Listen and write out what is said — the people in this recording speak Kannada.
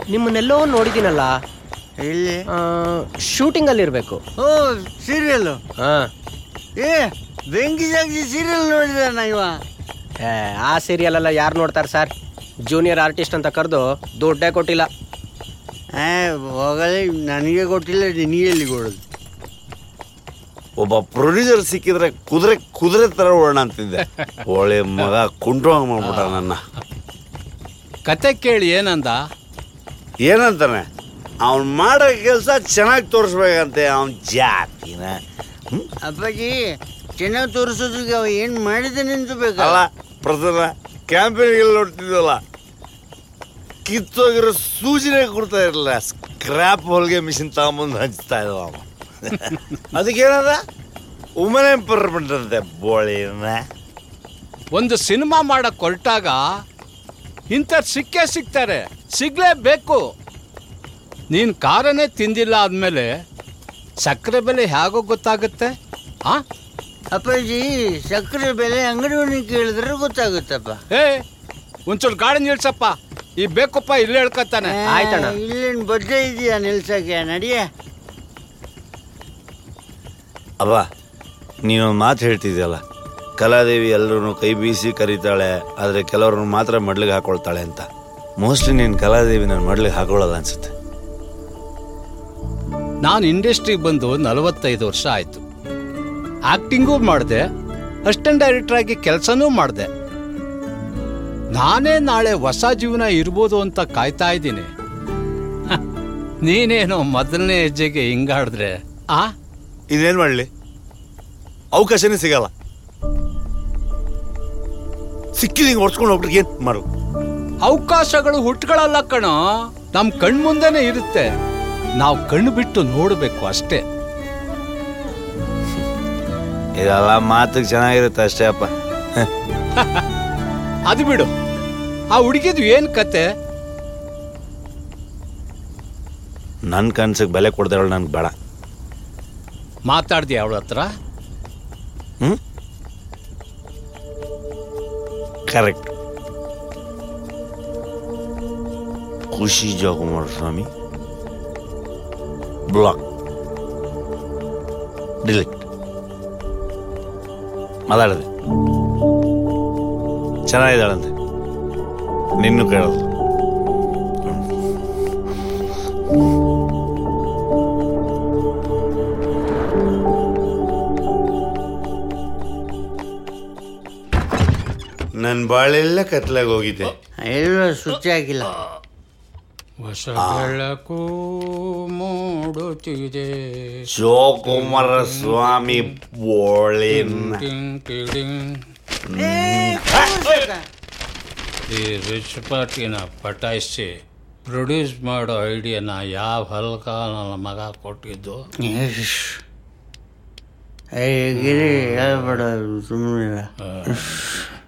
ನಿಮ್ಮನ್ನೆಲ್ಲೋ ನೋಡಿದ್ದೀನಲ್ಲ ಇಲ್ಲಿ ಶೂಟಿಂಗಲ್ಲಿ ಇರಬೇಕು ಓ ಸೀರಿಯಲ್ಲು ಹಾಂ ಏ ಬೆಂಕಿ ಜಾಗಸಿ ಸೀರಿಯಲ್ ನೋಡಿದಾನ ಇವ ಆ ಸೀರಿಯಲ್ ಎಲ್ಲ ಯಾರು ನೋಡ್ತಾರೆ ಸರ್ ಜೂನಿಯರ್ ಆರ್ಟಿಸ್ಟ್ ಅಂತ ಕರೆದು ದುಡ್ಡೇ ಕೊಟ್ಟಿಲ್ಲ ಏ ಹೋಗಲಿ ನನಗೆ ಕೊಟ್ಟಿಲ್ಲ ನಿನಗೆ ಎಲ್ಲಿ ಕೊಡೋದು ಒಬ್ಬ ಪ್ರೊಡ್ಯೂಸರ್ ಸಿಕ್ಕಿದ್ರೆ ಕುದುರೆ ಕುದುರೆ ತರ ಓಡೋಣ ಅಂತಿದ್ದೆ ಒಳ್ಳೆ ಮಗ ಕುಂಟುವಂಗ್ ಮಾಡ್ಬಿಟ್ಟ ನನ್ನ ಕತೆ ಕೇಳಿ ಏನಂದ ಏನಂತಾನೆ ಅವ್ನ್ ಮಾಡೋ ಕೆಲಸ ಚೆನ್ನಾಗಿ ತೋರಿಸ್ಬೇಕಂತೆ ಅವನ್ ಜಾತಿನ ಹ್ಮ್? ಅಪ್ಪಾಜಿ ಚೆನ್ನಾಗಿ ತೋರಿಸೋದ್ರಿಗೆ ಅವ ಏನು ಮಾಡಿದ್ದಾನೆ ಅಂತ ಅಲ್ಲ ಬೇಕಲ್ಲ ಪ್ರಧಾನ ಕ್ಯಾಂಪೇನ್ಗೆಲ್ಲ ನೋಡ್ತಿದ್ವಲ್ಲ ಕಿತ್ತೋಗಿರೋ ಸೂಜಿನೇ ಕೊಡ್ತಾ ಇರಲಿಲ್ಲ ಸ್ಕ್ರಾಪ್ ಹೊಲಿಗೆ ಮಿಷಿನ್ ತಗೊಂಬಂದು ಹಂಚ್ತಾ ಇದ್ವ ಅವ ಅದಕ್ಕೇನದ ವುಮನ್ ಎಂಪರ್ಮೆಂಟ್ ಅಂತೆ ಬೋಳಿನ ಒಂದು ಸಿನಿಮಾ ಮಾಡಕ್ ಹೊರಟಾಗ ಇಂಥ ಸಿಕ್ಕೇ ಸಿಗ್ತಾರೆ ಸಿಗ್ಲೇಬೇಕು ನೀನು ಕಾರನ್ನೇ ತಿಂದಿಲ್ಲ ಆದ್ಮೇಲೆ ಸಕ್ಕರೆ ಬೆಲೆ ಹೇಗೋ ಗೊತ್ತಾಗುತ್ತೆ ಆ ಅಪ್ಪಾಜಿ ಸಕ್ಕರೆ ಬೆಲೆ ಅಂಗಡಿಯವನಿಗೆ ಕೇಳಿದ್ರೆ ಗೊತ್ತಾಗುತ್ತಪ್ಪ ಏ ಒಂಚೂರು ಗಾಡಿ ನಿಲ್ಸಪ್ಪ ಈ ಬೇಕಪ್ಪ ಇಲ್ಲೇ ಹೇಳ್ಕೊತಾನೆ ಆಯ್ತಣ್ಣ. ಇಲ್ಲೇನು ಬಡ್ಡೆ ಇದೆಯಾ ನಿಲ್ಸಕ್ಕೆ ನಡಿಯ ಅಬ್ಬ ನೀನೊಂದು ಮಾತು ಹೇಳ್ತಿದ್ಯಲ್ಲ ಕಲಾದೇವಿ ಎಲ್ಲರೂ ಕೈ ಬೀಸಿ ಕರೀತಾಳೆ ಆದರೆ ಕೆಲವ್ರನ್ನ ಮಾತ್ರ ಮಡ್ಲಿಗೆ ಹಾಕೊಳ್ತಾಳೆ ಅಂತ ಮೋಸ್ಟ್ಲಿ ನೀನು ಕಲಾದೇವಿ ನನ್ನ ಮಡ್ಲಿಗೆ ಹಾಕೊಳ್ಳಲ್ಲ ಅನ್ಸುತ್ತೆ ನಾನು ಇಂಡಸ್ಟ್ರಿಗೆ ಬಂದು ನಲವತ್ತೈದು ವರ್ಷ ಆಯಿತು ಆಕ್ಟಿಂಗೂ ಮಾಡಿದೆ ಅಸಿಸ್ಟೆಂಟ್ ಡೈರೆಕ್ಟರ್ ಆಗಿ ಕೆಲಸನೂ ಮಾಡಿದೆ ನಾನೇ ನಾಳೆ ಹೊಸ ಜೀವನ ಇರ್ಬೋದು ಅಂತ ಕಾಯ್ತಾ ಇದ್ದೀನಿ ಹ, ನೀನೇನೋ ಮೊದಲನೇ ಹೆಜ್ಜೆಗೆ ಹಿಂಗಾಡಿದ್ರೆ ಆ ಇದೇನು ಮಾಡಲಿ ಅವಕಾಶನೇ ಸಿಗಲ್ಲ ಸಿಕ್ಕಿದ ಹಿಂಗೆ ಹೊಡ್ಸ್ಕೊಂಡು ಹೋಗ್ಬಿಟ್ಟು ಏನು ಮಾಡು ಅವಕಾಶಗಳು ಹುಟ್ಗಳಲ್ಲ ಕಣೋ ನಮ್ಮ ಕಣ್ಮುಂದೆನೇ ಇರುತ್ತೆ ನಾವು ಕಣ್ಣು ಬಿಟ್ಟು ನೋಡಬೇಕು ಅಷ್ಟೇ ಇದೆಲ್ಲ ಮಾತಿಗೆ ಚೆನ್ನಾಗಿರುತ್ತೆ ಅಷ್ಟೇ ಅಪ್ಪ ಅದು ಬಿಡು ಆ ಹುಡುಗಿದು ಏನ್ ಕತೆ ನನ್ನ ಕನ್ಸಿಗೆ ಬೆಲೆ ಕೊಡ್ದೇವಳು ನನ್ಗೆ ಬೇಡ ಮಾತಾಡ್ದಿ ಅವಳ ಹತ್ರ ಹ್ಞೂ ಕರೆಕ್ಟ್ ಖುಷಿ ಜೋಕುಮಾರ ಸ್ವಾಮಿ ಬ್ಲಾಕ್ ಡಿಲೀಟ್ ಮಾತಾಡಿದೆ ಚೆನ್ನಾಗಿದ್ದಾಳಂತೆ ನಿನ್ನೂ ಕೇಳೋದು ನನ್ನ ಬಾಳೆಲ್ಲ ಕತ್ಲಾಗ ಹೋಗಿದೆ ಎಲ್ಲ ಸ್ವಿಚ್ ಹಾಕಿಲ್ಲ ಹೊಸ ಬೆಳಕು ಮೂಡುತ್ತಿದೆ ಶಿವಕುಮಾರ ಸ್ವಾಮಿ ಬೋಳಿನ ಟಿಂಗ್ ಟಿಡಿಂಗ್. ಈ ರಿಚ್ ಪಾರ್ಟಿನ ಪಟಾಯಿಸಿ ಪ್ರೊಡ್ಯೂಸ್ ಮಾಡೋ ಐಡಿಯಾನ ಯಾವ ಹಲ್ಕ ನನ್ನ ಮಗ ಕೊಟ್ಟಿದ್ದು ಏ ಗಿರಿ ಹೇಳ್ಬೇಡ ಸುಮ್ಮನೆ ಆ,